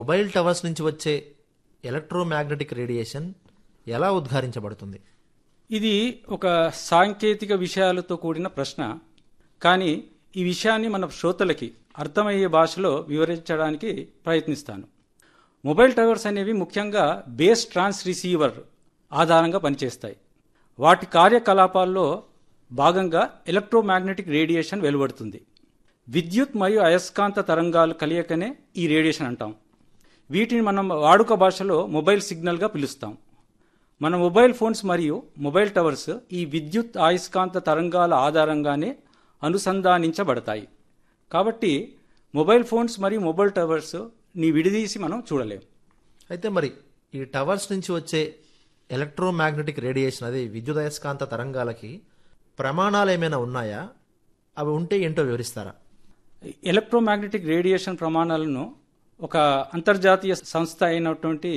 mobile towers నుంచి వచ్చే electromagnetic radiation ఎలా ఉద్ఘారించబడుతుంది ఇది ఒక సాంకేతిక విషయాలతో కూడిన ప్రశ్న కానీ ఈ విషయాన్ని మన శ్రోతలకి అర్థమయ్యే భాషలో వివరించడానికి ప్రయత్నిస్తాను మొబైల్ టవర్స్ అనేవి ముఖ్యంగా బేస్ ట్రాన్స్ రిసీవర్ ఆధారంగా పనిచేస్తాయి వాటి కార్యకలాపాల్లో భాగంగా ఎలక్ట్రోమాగ్నెటిక్ రేడియేషన్ వెలువడుతుంది విద్యుత్ మరియు అయస్కాంత తరంగాలు కలియకనే ఈ రేడియేషన్ అంటాం వీటిని మనం వాడుక భాషలో మొబైల్ సిగ్నల్గా పిలుస్తాం మన మొబైల్ ఫోన్స్ మరియు మొబైల్ టవర్స్ ఈ విద్యుత్ అయస్కాంత తరంగాల ఆధారంగానే అనుసంధానించబడతాయి కాబట్టి మొబైల్ ఫోన్స్ మరియు మొబైల్ టవర్స్ ని విడిదీసి మనం చూడలేం అయితే మరి ఈ టవర్స్ నుంచి వచ్చే ఎలక్ట్రోమాగ్నెటిక్ రేడియేషన్ అదే విద్యుదయస్కాంత తరంగాలకి ప్రమాణాలు ఏమైనా ఉన్నాయా అవి ఉంటే ఏంటో వివరిస్తారా ఎలక్ట్రోమాగ్నెటిక్ రేడియేషన్ ప్రమాణాలను ఒక అంతర్జాతీయ సంస్థ అయినటువంటి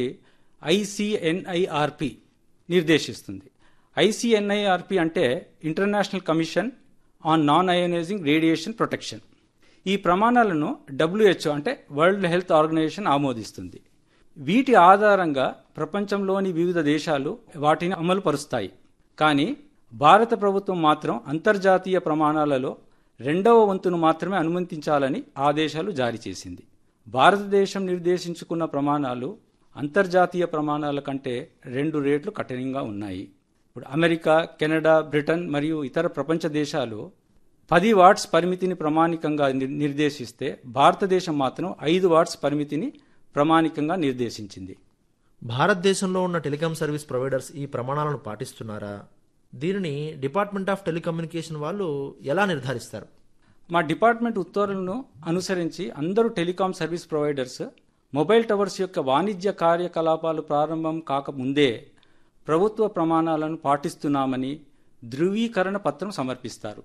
ఐసిఎన్ఐఆర్పి నిర్దేశిస్తుంది ఐసిఎన్ఐఆర్పి అంటే international commission on non ionizing radiation protection ఈ ప్రమాణాలను డబ్ల్యూహెచ్ఓ అంటే వరల్డ్ హెల్త్ ఆర్గనైజేషన్ ఆమోదిస్తుంది వీటి ఆధారంగా ప్రపంచంలోని వివిధ దేశాలు వాటిని అమలు పరుస్తాయి కానీ భారత ప్రభుత్వం మాత్రం అంతర్జాతీయ ప్రమాణాలలో రెండవ వంతును మాత్రమే అనుమతించాలని ఆదేశాలు జారీ చేసింది భారతదేశం నిర్దేశించుకున్న ప్రమాణాలు అంతర్జాతీయ ప్రమాణాల కంటే రెండు రేట్లు కఠినంగా ఉన్నాయి ఇప్పుడు అమెరికా కెనడా బ్రిటన్ మరియు ఇతర ప్రపంచ దేశాలు పది వాట్స్ పరిమితిని ప్రమాణికంగా నిర్- నిర్దేశిస్తే భారతదేశం మాత్రం ఐదు వాట్స్ పరిమితిని ప్రమాణికంగా నిర్దేశించింది భారతదేశంలో ఉన్న టెలికాం సర్వీస్ ప్రొవైడర్స్ ఈ ప్రమాణాలను పాటిస్తున్నారా దీనిని డిపార్ట్మెంట్ ఆఫ్ టెలికమ్యూనికేషన్ వాళ్ళు ఎలా నిర్ధారిస్తారు మా డిపార్ట్మెంట్ ఉత్తర్వులను అనుసరించి అందరూ telecom service providers mobile towers యొక్క వాణిజ్య కార్యకలాపాలు ప్రారంభం కాకముందే ప్రభుత్వ ప్రమాణాలను పాటిస్తున్నామని ధృవీకరణ పత్రం సమర్పిస్తారు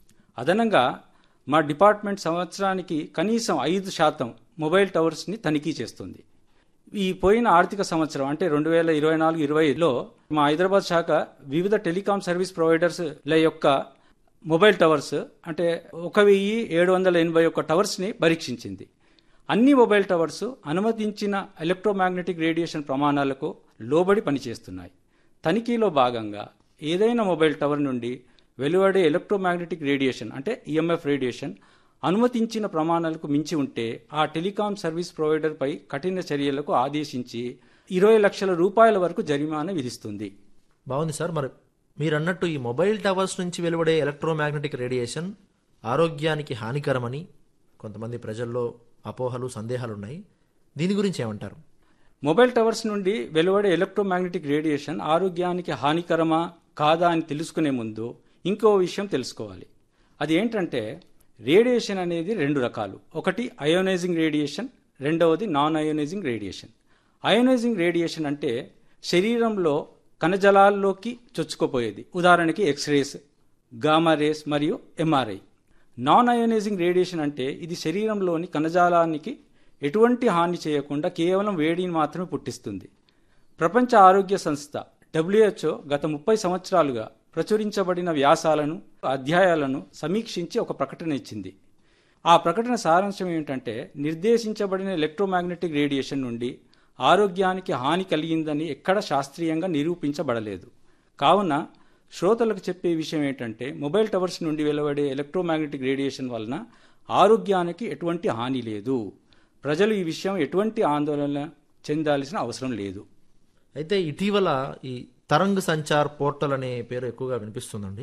అదనంగా మా డిపార్ట్మెంట్ సంవత్సరానికి కనీసం ఐదు శాతం మొబైల్ టవర్స్ని తనిఖీ చేస్తుంది ఈ పోయిన ఆర్థిక సంవత్సరం అంటే రెండు వేల ఇరవై నాలుగు ఇరవైలో మా హైదరాబాద్ శాఖ వివిధ టెలికాం సర్వీస్ ప్రొవైడర్స్ల యొక్క మొబైల్ టవర్స్ అంటే ఒక వెయ్యి ఏడు వందల ఎనభై ఒక్క టవర్స్ని పరీక్షించింది అన్ని మొబైల్ టవర్స్ అనుమతించిన ఎలక్ట్రోమాగ్నెటిక్ రేడియేషన్ ప్రమాణాలకు లోబడి పనిచేస్తున్నాయి తనిఖీలో భాగంగా ఏదైనా మొబైల్ టవర్ నుండి వెలువడే ఎలక్ట్రోమాగ్నెటిక్ రేడియేషన్ అంటే ఈఎంఎఫ్ రేడియేషన్ అనుమతించిన ప్రమాణాలకు మించి ఉంటే ఆ టెలికాం సర్వీస్ ప్రొవైడర్పై కఠిన చర్యలకు ఆదేశించి ఇరవై లక్షల రూపాయల వరకు జరిమానా విధిస్తుంది బాగుంది సార్ మరి మీరు అన్నట్టు ఈ మొబైల్ టవర్స్ నుంచి వెలువడే ఎలక్ట్రోమాగ్నెటిక్ రేడియేషన్ ఆరోగ్యానికి హానికరమని కొంతమంది ప్రజల్లో అపోహలు సందేహాలు ఉన్నాయి దీని గురించి ఏమంటారు మొబైల్ టవర్స్ నుండి వెలువడే ఎలక్ట్రోమాగ్నెటిక్ రేడియేషన్ ఆరోగ్యానికి హానికరమా కాదా అని తెలుసుకునే ముందు ఇంకో విషయం తెలుసుకోవాలి అది ఏంటంటే రేడియేషన్ అనేది రెండు రకాలు ఒకటి అయోనైజింగ్ రేడియేషన్ రెండవది non ionizing radiation ionizing radiation అంటే శరీరంలో కణజాలాల్లోకి చొచ్చుకుపోయేది ఉదాహరణకి ఎక్స్రేస్ గామా రేస్ మరియు ఎంఆర్ఐ నాన్ అయోనైజింగ్ రేడియేషన్ అంటే ఇది శరీరంలోని కణజాలానికి ఎటువంటి హాని చేయకుండా కేవలం వేడిని మాత్రమే పుట్టిస్తుంది ప్రపంచ ఆరోగ్య సంస్థ డబ్ల్యూహెచ్ఓ గత ముప్పై సంవత్సరాలుగా ప్రచురించబడిన వ్యాసాలను అధ్యాయాలను సమీక్షించి ఒక ప్రకటన ఇచ్చింది ఆ ప్రకటన సారాంశం ఏమిటంటే నిర్దేశించబడిన ఎలక్ట్రోమాగ్నెటిక్ రేడియేషన్ నుండి ఆరోగ్యానికి హాని కలిగిందని ఎక్కడ శాస్త్రీయంగా నిరూపించబడలేదు కావున శ్రోతలకు చెప్పే విషయం ఏంటంటే మొబైల్ టవర్స్ నుండి వెలువడే ఎలక్ట్రోమాగ్నెటిక్ రేడియేషన్ వలన ఆరోగ్యానికి ఎటువంటి హాని లేదు ప్రజలు ఈ విషయం ఎటువంటి ఆందోళన చెందాల్సిన అవసరం లేదు అయితే ఇటీవల ఈ తరంగ్ సంచార్ పోర్టల్ అనే పేరు ఎక్కువగా వినిపిస్తుందండి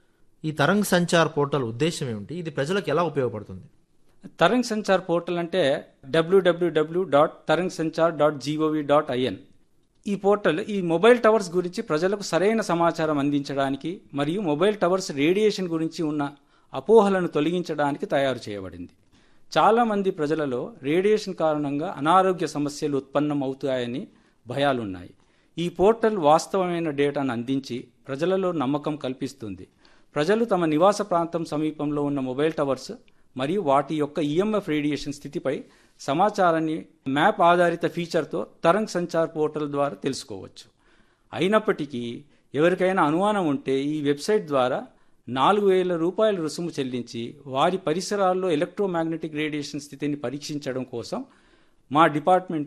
ఈ తరంగ్ సంచార్ పోర్టల్ ఉద్దేశం ఏమిటి ఇది ప్రజలకు ఎలా ఉపయోగపడుతుంది తరంగ్ సంచార్ పోర్టల్ అంటే WWW dot Tarang Sanchar dot GOV dot IN ఈ పోర్టల్ ఈ మొబైల్ టవర్స్ గురించి ప్రజలకు సరైన సమాచారం అందించడానికి మరియు మొబైల్ టవర్స్ రేడియేషన్ గురించి ఉన్న అపోహలను తొలగించడానికి తయారు చేయబడింది చాలామంది ప్రజలలో రేడియేషన్ కారణంగా అనారోగ్య సమస్యలు ఉత్పన్నం అవుతాయని భయాలున్నాయి ఈ పోర్టల్ వాస్తవమైన డేటాను అందించి ప్రజలలో నమ్మకం కల్పిస్తుంది ప్రజలు తమ నివాస ప్రాంతం సమీపంలో ఉన్న మొబైల్ టవర్స్ మరియు వాటి యొక్క ఈఎంఎఫ్ రేడియేషన్ స్థితిపై సమాచారాన్ని మ్యాప్ ఆధారిత ఫీచర్తో తరంగ్ సంచార్ పోర్టల్ ద్వారా తెలుసుకోవచ్చు అయినప్పటికీ ఎవరికైనా అనుమానం ఉంటే ఈ వెబ్సైట్ ద్వారా నాలుగు వేల రూపాయల రుసుము చెల్లించి వారి పరిసరాల్లో ఎలక్ట్రోమాగ్నెటిక్ రేడియేషన్ స్థితిని పరీక్షించడం కోసం మా డిపార్ట్మెంట్